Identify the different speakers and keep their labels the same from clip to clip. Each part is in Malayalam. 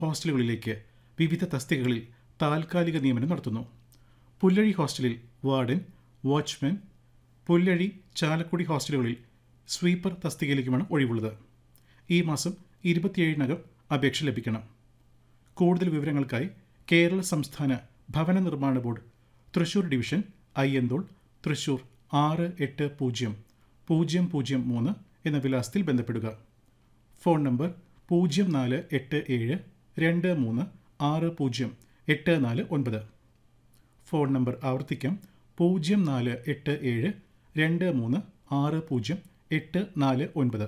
Speaker 1: ഹോസ്റ്റലുകളിലേക്ക് വിവിധ തസ്തികകളിൽ താൽക്കാലിക നിയമനം നടത്തുന്നു പുല്ലഴി ഹോസ്റ്റലിൽ വാർഡൻ വാച്ച്മാൻ പുല്ലഴി ചാലക്കുടി ഹോസ്റ്റലുകളിൽ സ്വീപ്പർ തസ്തികയിലേക്കുമാണ് ഒഴിവുള്ളത് ഈ മാസം ഇരുപത്തിയേഴിനകം അപേക്ഷ ലഭിക്കണം കൂടുതൽ വിവരങ്ങൾക്കായി കേരള സംസ്ഥാന ഭവന നിർമ്മാണ ബോർഡ് തൃശൂർ ഡിവിഷൻ അയ്യന്തോൾ തൃശൂർ ആറ് എട്ട് പൂജ്യം പൂജ്യം പൂജ്യം മൂന്ന് എന്ന വിലാസത്തിൽ ബന്ധപ്പെടുക ഫോൺ നമ്പർ പൂജ്യം നാല് എട്ട് ഏഴ് രണ്ട് മൂന്ന് ആറ് പൂജ്യം എട്ട് നാല് ഒൻപത് ഫോൺ നമ്പർ ആവർത്തിക്കാം പൂജ്യം നാല് എട്ട് ഏഴ് രണ്ട് മൂന്ന് ആറ് പൂജ്യം എട്ട് നാല് ഒൻപത്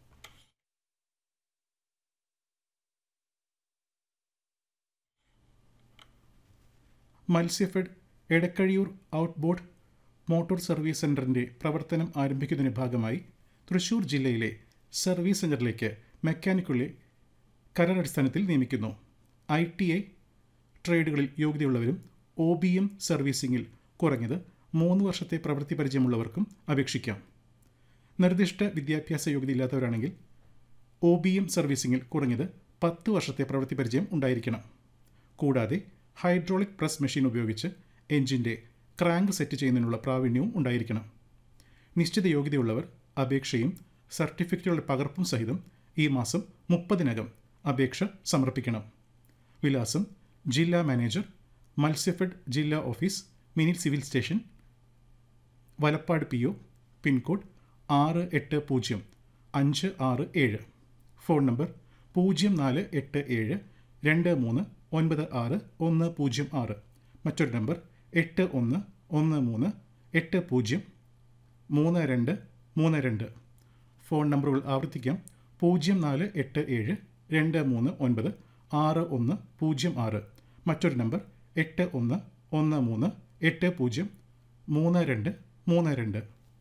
Speaker 1: Matsyafed Edakkazhiyur outboard motor service സെന്ററിന്റെ പ്രവർത്തനം ആരംഭിക്കുന്നതിന് ഭാഗമായി തൃശൂർ ജില്ലയിലെ സർവീസ് സെന്ററിലേക്ക് മെക്കാനിക്കുകളെ കരാറടിസ്ഥാനത്തിൽ നിയമിക്കുന്നു ഐ ടി ഐ ട്രേഡുകളിൽ യോഗ്യതയുള്ളവരും ഒ ബി എം സർവീസിംഗിൽ കുറഞ്ഞത് മൂന്ന് വർഷത്തെ പ്രവൃത്തി പരിചയമുള്ളവർക്കും അപേക്ഷിക്കാം നിർദ്ദിഷ്ട വിദ്യാഭ്യാസ യോഗ്യതയില്ലാത്തവരാണെങ്കിൽ ഒ ബി എം സർവീസിംഗിൽ കുറഞ്ഞത് പത്ത് വർഷത്തെ പ്രവൃത്തി പരിചയം ഉണ്ടായിരിക്കണം കൂടാതെ ഹൈഡ്രോളിക് പ്രസ് മെഷീൻ ഉപയോഗിച്ച് എഞ്ചിൻ്റെ ക്രാങ്ക് സെറ്റ് ചെയ്യുന്നതിനുള്ള പ്രാവീണ്യവും ഉണ്ടായിരിക്കണം നിശ്ചിത യോഗ്യതയുള്ളവർ അപേക്ഷയും സർട്ടിഫിക്കറ്റുകളുടെ പകർപ്പും സഹിതം ഈ മാസം മുപ്പതിനകം അപേക്ഷ സമർപ്പിക്കണം വിലാസം ജില്ലാ മാനേജർ മത്സ്യഫെഡ് ജില്ലാ office mini civil station Valappad P O pincode ആറ് എട്ട് പൂജ്യം അഞ്ച് ആറ് ഏഴ് ഫോൺ നമ്പർ പൂജ്യം നാല് എട്ട് ഏഴ് രണ്ട് മൂന്ന് ഒൻപത് ആറ് ഒന്ന് പൂജ്യം ആറ് മറ്റൊരു നമ്പർ എട്ട് ഒന്ന് ഒന്ന് മൂന്ന് എട്ട് പൂജ്യം മൂന്ന് രണ്ട് മൂന്ന് രണ്ട് ഫോൺ നമ്പറുകൾ ആവർത്തിക്കാം പൂജ്യം നാല് എട്ട് ഏഴ് രണ്ട് മൂന്ന് ഒൻപത് ആറ് ഒന്ന് പൂജ്യം ആറ് മറ്റൊരു നമ്പർ എട്ട് ഒന്ന് ഒന്ന് മൂന്ന് എട്ട് പൂജ്യം മൂന്ന് രണ്ട് മൂന്ന് രണ്ട്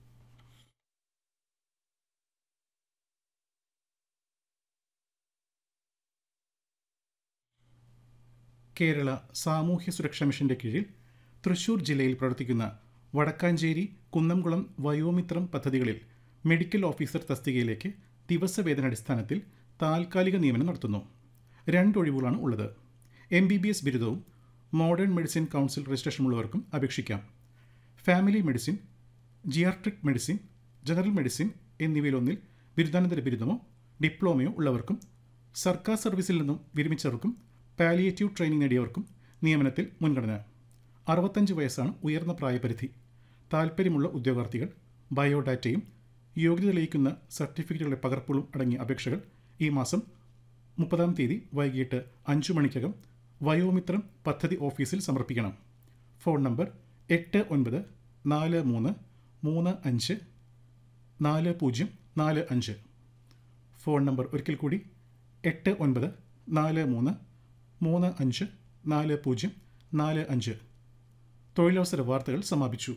Speaker 1: കേരള സാമൂഹ്യ സുരക്ഷാ മിഷന്റെ കീഴിൽ തൃശൂർ ജില്ലയിൽ പ്രവർത്തിക്കുന്ന വടക്കാഞ്ചേരി കുന്നംകുളം വയോമിത്രം പദ്ധതികളിൽ മെഡിക്കൽ ഓഫീസർ തസ്തികയിലേക്ക് ദിവസവേതനാടിസ്ഥാനത്തിൽ താൽക്കാലിക നിയമനം നടത്തുന്നു രണ്ടൊഴിവുകളാണ് ഉള്ളത് എം ബി ബി എസ് ബിരുദവും മോഡേൺ മെഡിസിൻ കൗൺസിൽ രജിസ്ട്രേഷനുള്ളവർക്കും അപേക്ഷിക്കാം family medicine geriatric medicine general medicine എന്നിവയിലൊന്നിൽ ബിരുദാനന്തര ബിരുദമോ ഡിപ്ലോമയോ ഉള്ളവർക്കും സർക്കാർ സർവീസിൽ നിന്നും വിരമിച്ചവർക്കും പാലിയേറ്റീവ് ട്രെയിനിങ് നേടിയവർക്കും നിയമനത്തിൽ മുൻഗണന അറുപത്തഞ്ച് വയസ്സാണ് ഉയർന്ന പ്രായപരിധി താൽപ്പര്യമുള്ള ഉദ്യോഗാർത്ഥികൾ ബയോഡാറ്റയും യോഗ്യത തെളിയിക്കുന്ന സർട്ടിഫിക്കറ്റുകളുടെ പകർപ്പുകളും അടങ്ങിയ അപേക്ഷകൾ ഈ മാസം മുപ്പതാം തീയതി വൈകിട്ട് അഞ്ചു മണിക്കകം വയോമിത്രം പദ്ധതി ഓഫീസിൽ സമർപ്പിക്കണം ഫോൺ നമ്പർ എട്ട് ഒൻപത് നാല് മൂന്ന് മൂന്ന് അഞ്ച് നാല് പൂജ്യം നാല് അഞ്ച് ഫോൺ നമ്പർ ഒരിക്കൽ കൂടി എട്ട് ഒൻപത് നാല് മൂന്ന് മൂന്ന് അഞ്ച് നാല് പൂജ്യം നാല് അഞ്ച് തൊഴിലവസര വാർത്തകൾ സമാപിച്ചു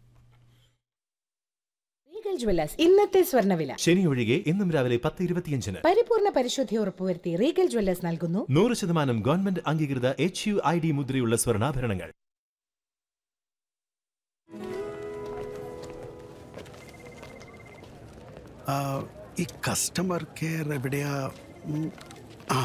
Speaker 2: റീഗൽ ജ്വല്ലേഴ്സ് ഇന്നത്തെ സ്വർണ്ണവില
Speaker 3: ശനി ഒഴികെ ഇന്നും രാവിലെ പത്ത് ഇരുപത്തിയഞ്ചിന്
Speaker 2: പരിപൂർണ പരിശുദ്ധി ഉറപ്പുവരുത്തി റീഗൽ ജ്വല്ലേഴ്സ് നൽകുന്നു
Speaker 3: നൂറ് ശതമാനം ഗവൺമെന്റ് അംഗീകൃത എച്ച് യു ഐ ഡി മുദ്രയുള്ള സ്വർണ്ണാഭരണങ്ങൾ
Speaker 4: ആ, ഈ കസ്റ്റമർ കെയർ എവിടെയാ ഉം, ആ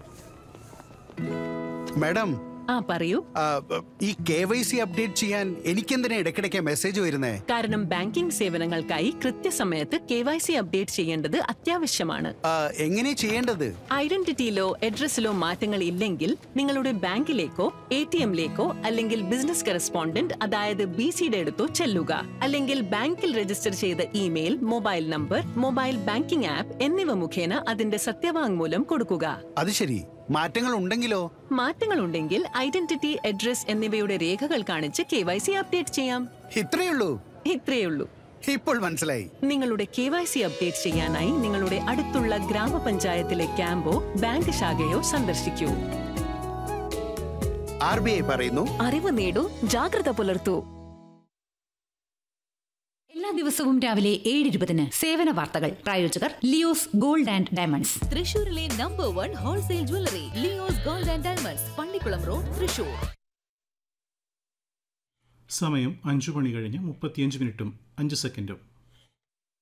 Speaker 4: മാഡം
Speaker 5: ആ പറയൂ
Speaker 4: ആ, ഈ കെ വൈ സി അപ്ഡേറ്റ് ചെയ്യാൻ എനിക്കെന്തിനാ ഇടയ്ക്കിടയ്ക്ക് മെസ്സേജ് വരുന്നേ
Speaker 5: കാരണം ബാങ്കിംഗ് സേവനങ്ങൾക്കായി കൃത്യസമയത്ത് കെ വൈ സി അപ്ഡേറ്റ് ചെയ്യേണ്ടത് അത്യാവശ്യമാണ്
Speaker 4: ആ, എങ്ങനെ ചെയ്യേണ്ടത്
Speaker 5: ഐഡന്റിറ്റിയിലോ അഡ്രസ്സിലോ മാറ്റങ്ങൾ ഇല്ലെങ്കിൽ നിങ്ങളുടെ ബാങ്കിലേക്കോ എ ടി എമ്മിലേക്കോ അല്ലെങ്കിൽ ബിസിനസ് കറസ്പോണ്ടന്റ് അതായത് ബി സിയുടെ അടുത്തോ ചെല്ലുക അല്ലെങ്കിൽ ബാങ്കിൽ രജിസ്റ്റർ ചെയ്ത email mobile number mobile banking app എന്നിവ മുഖേന അതിന്റെ സത്യവാങ്മൂലം കൊടുക്കുക
Speaker 4: അത് ശരി മാറ്റങ്ങൾ ഉണ്ടെങ്കിലോ
Speaker 5: മാറ്റങ്ങളുണ്ടെങ്കിൽ ഐഡന്റിറ്റി അഡ്രസ് എന്നിവയുടെ രേഖകൾ കാണിച്ച് കെ വൈ സി അപ്ഡേറ്റ് ചെയ്യാം
Speaker 4: ഇത്രയുള്ളൂ
Speaker 5: ഇത്രയുള്ളൂ
Speaker 4: ഇപ്പോൾ മനസ്സിലായി
Speaker 5: നിങ്ങളുടെ കെ വൈ സി അപ്ഡേറ്റ് ചെയ്യാനായി നിങ്ങളുടെ അടുത്തുള്ള ഗ്രാമപഞ്ചായത്തിലെ ക്യാമ്പോ ബാങ്ക് ശാഖയോ സന്ദർശിക്കൂ
Speaker 4: ആർ ബി ഐ പറയുന്നു
Speaker 5: അറിവ് നേടൂ ജാഗ്രത പുലർത്തൂ
Speaker 6: എല്ലാ ദിവസവും രാവിലെ ഏഴ് ഇരുപതിന് സേവന വാർത്തകൾ പ്രായോജകർ ലിയോസ് ഗോൾഡ് ആൻഡ് ഡയമണ്ട്സ്
Speaker 7: തൃശൂരിലെ number one wholesale jewellery Leo's gold and diamonds Pallikulam road Thrissur
Speaker 1: സമയം അഞ്ചു മണി കഴിഞ്ഞ് മുപ്പത്തിയഞ്ച് മിനിറ്റും അഞ്ച് സെക്കൻഡും